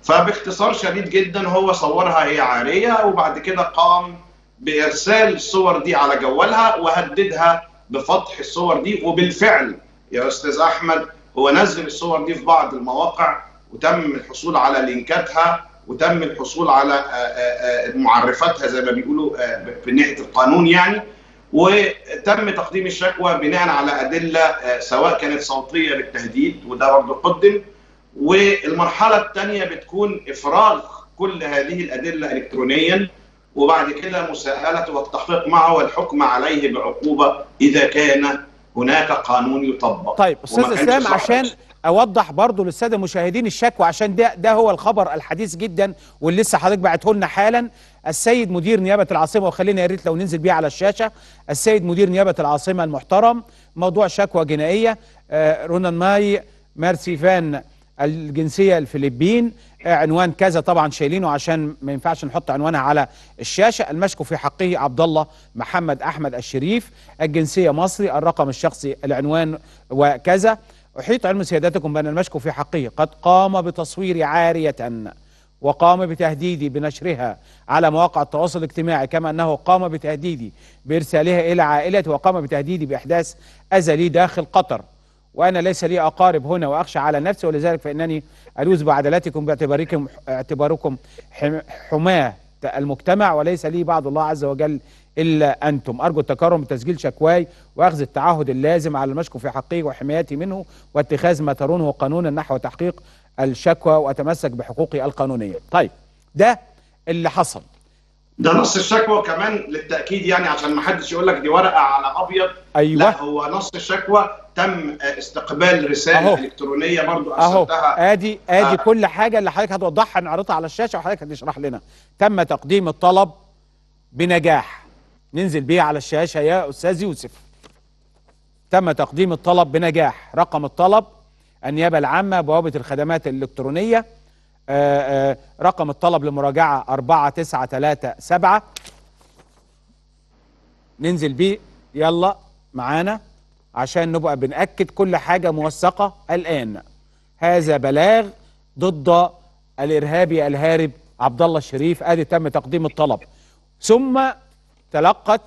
فباختصار شديد جدا هو صورها هي عاريه وبعد كده قام بارسال الصور دي على جوالها وهددها بفتح الصور دي وبالفعل يا استاذ احمد هو نزل الصور دي في بعض المواقع وتم الحصول على لينكاتها وتم الحصول على معرفاتها زي ما بيقولوا في ناحيه القانون يعني وتم تقديم الشكوى بناء على ادله سواء كانت صوتيه بالتهديد وده برضه قدم والمرحله الثانيه بتكون افراغ كل هذه الادله الكترونيا وبعد كده مساءلته والتحقيق معه والحكم عليه بعقوبه اذا كان هناك قانون يطبق طيب استاذ اسلام عشان اوضح برضو للساده المشاهدين الشكوى عشان ده ده هو الخبر الحديث جدا واللي لسه حضرتك بعته لنا حالا السيد مدير نيابه العاصمه وخلينا يا ريت لو ننزل بيه على الشاشه السيد مدير نيابه العاصمه المحترم موضوع شكوى جنائيه آه رونان ماي مارسيفان الجنسيه الفلبين آه عنوان كذا طبعا شايلينه عشان ما ينفعش نحط عنوانها على الشاشه المشكو في حقه عبد الله محمد احمد الشريف الجنسيه مصري الرقم الشخصي العنوان وكذا أحيط علم سيادتكم بأن المشكو في حقه قد قام بتصوير عارية وقام بتهديدي بنشرها على مواقع التواصل الاجتماعي كما أنه قام بتهديدي بإرسالها إلى عائلتي وقام بتهديدي بإحداث أذى لي داخل قطر وأنا ليس لي أقارب هنا وأخشى على نفسي ولذلك فإنني ألوذ بعدالتكم باعتباركم اعتباركم حماة المجتمع وليس لي بعد الله عز وجل إلا أنتم أرجو التكرم بتسجيل شكواي وأخذ التعهد اللازم على المشكو في حقه وحمايتي منه واتخاذ ما ترونه قانونا نحو تحقيق الشكوى وأتمسك بحقوقي القانونية طيب ده اللي حصل ده نص الشكوى كمان للتاكيد يعني عشان ما حدش يقول لك دي ورقه على ابيض أيوة. لا هو نص الشكوى تم استقبال رساله أهو. الكترونيه برضو اهو ارسلتها ادي ادي آه. كل حاجه اللي حضرتك هتوضحها نعرضها على الشاشه وحضرتك هتشرح لنا تم تقديم الطلب بنجاح ننزل بيه على الشاشه يا استاذ يوسف تم تقديم الطلب بنجاح رقم الطلب النيابه العامه بوابه الخدمات الالكترونيه آآ آآ رقم الطلب لمراجعه 4937 ننزل بيه يلا معانا عشان نبقى بنأكد كل حاجة موثقة الآن هذا بلاغ ضد الإرهابي الهارب عبد الله الشريف ادي تم تقديم الطلب ثم تلقت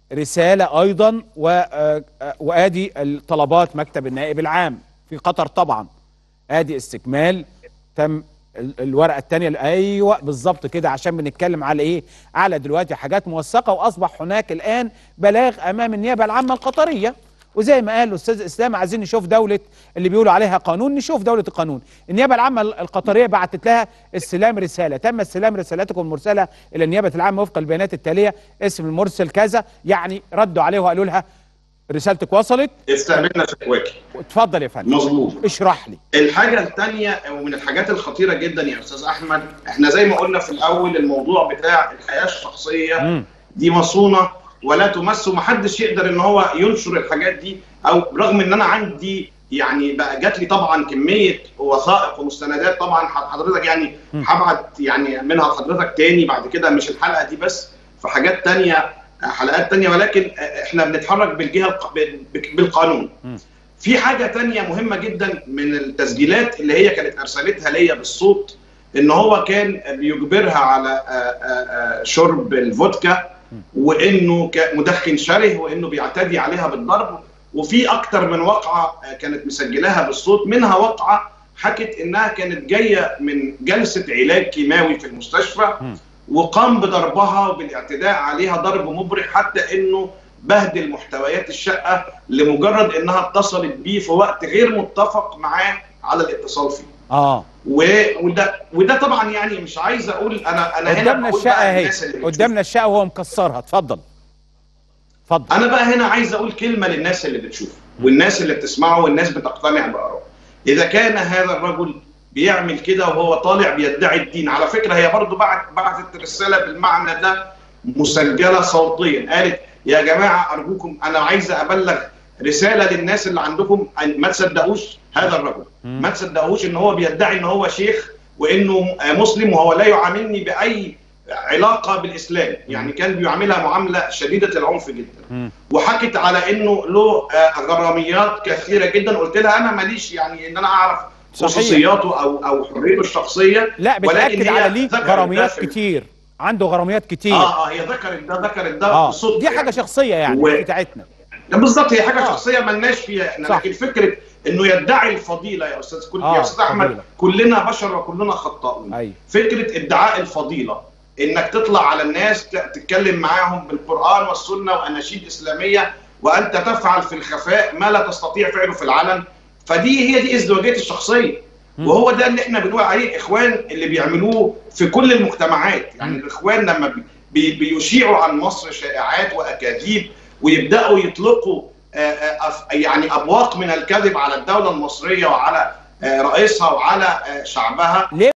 رسالة أيضا و- آه، آه، وادي الطلبات مكتب النائب العام في قطر طبعا ادي استكمال تم ال- الورقه الثانيه ايوه بالظبط كده عشان بنتكلم على ايه على دلوقتي حاجات موثقه واصبح هناك الان بلاغ امام النيابه العامه القطريه وزي ما قال الاستاذ اسلام عايزين نشوف دوله اللي بيقولوا عليها قانون نشوف دوله القانون النيابه العامه القطريه بعتت لها استلام رساله تم استلام رسالتكم المرسله الى النيابه العامه وفق البيانات التاليه اسم المرسل كذا يعني ردوا عليه وقالوا لها رسالتك وصلت استقبلنا شكواكي اتفضل يا فندم مظبوط اشرح لي الحاجة الثانية ومن الحاجات الخطيرة جدا يا أستاذ أحمد إحنا زي ما قلنا في الأول الموضوع بتاع الحياة الشخصية مم. دي مصونة ولا تمس ومحدش يقدر إن هو ينشر الحاجات دي أو رغم إن أنا عندي يعني بقى جات لي طبعا كمية وثائق ومستندات طبعا حضرتك يعني هبعت يعني منها لحضرتك تاني بعد كده مش الحلقة دي بس في حاجات تانية حلقات تانية ولكن إحنا بنتحرك بالجهة الق- بالقانون في حاجة تانية مهمة جدا من التسجيلات اللي هي كانت أرسلتها ليا بالصوت إن هو كان بيجبرها على آه، آه، آه، شرب الفودكا وإنه ك- مدخن شره وإنه بيعتدي عليها بالضرب وفي أكتر من وقعة آه، كانت مسجلاها بالصوت منها وقعة حكت إنها كانت جاية من جلسة علاج كيماوي في المستشفى وقام بضربها وبالاعتداء عليها ضرب مبرح حتى انه بهدل محتويات الشقه لمجرد انها اتصلت بيه في وقت غير متفق معاه على الاتصال فيه. اه و- وده وده طبعا يعني مش عايز اقول انا انا هنا قدامنا بقول الشقه بقى اهي للناس اللي بتشوف. قدامنا الشقه وهو مكسرها اتفضل اتفضل انا بقى هنا عايز اقول كلمه للناس اللي بتشوف والناس اللي بتسمعه والناس بتقتنع بآرائه. اذا كان هذا الرجل بيعمل كده وهو طالع بيدعي الدين على فكره هي برضو بعت بعتت رساله بالمعنى ده مسجله صوتيا قالت يا جماعه ارجوكم انا عايزه ابلغ رساله للناس اللي عندكم أن ما تصدقوش هذا الرجل ما تصدقوش ان هو بيدعي ان هو شيخ وانه مسلم وهو لا يعاملني باي علاقه بالاسلام يعني كان بيعاملها معامله شديده العنف جدا وحكت على انه له آه، غراميات كثيره جدا قلت لها انا ماليش يعني ان انا اعرف صحيح. خصوصياته او او حريته الشخصيه لا ولكن بتاكد هي على ليه ذكرت غراميات ده في- كتير عنده غراميات كتير اه اه هي ذكرت ده ذكرت ده اه بصدق دي حاجه يعني. شخصيه يعني و- بتاعتنا بالظبط هي حاجه آه. شخصيه ملناش فيها احنا صح. لكن فكره انه يدعي الفضيله يا استاذ كل آه، يا استاذ احمد فضيلة. كلنا بشر وكلنا خطاؤون ايوه فكره ادعاء الفضيله انك تطلع على الناس ت- تتكلم معاهم بالقران والسنه واناشيد اسلاميه وانت تفعل في الخفاء ما لا تستطيع فعله في العلن فدي هي دي ازدواجيه الشخصيه مم. وهو ده اللي احنا بنقول عليه الاخوان اللي بيعملوه في كل المجتمعات يعني مم. الاخوان لما بي- بي بيشيعوا عن مصر شائعات واكاذيب ويبداوا يطلقوا آه، آه، أف- يعني ابواق من الكذب على الدوله المصريه وعلى آه، رئيسها وعلى آه، شعبها ليه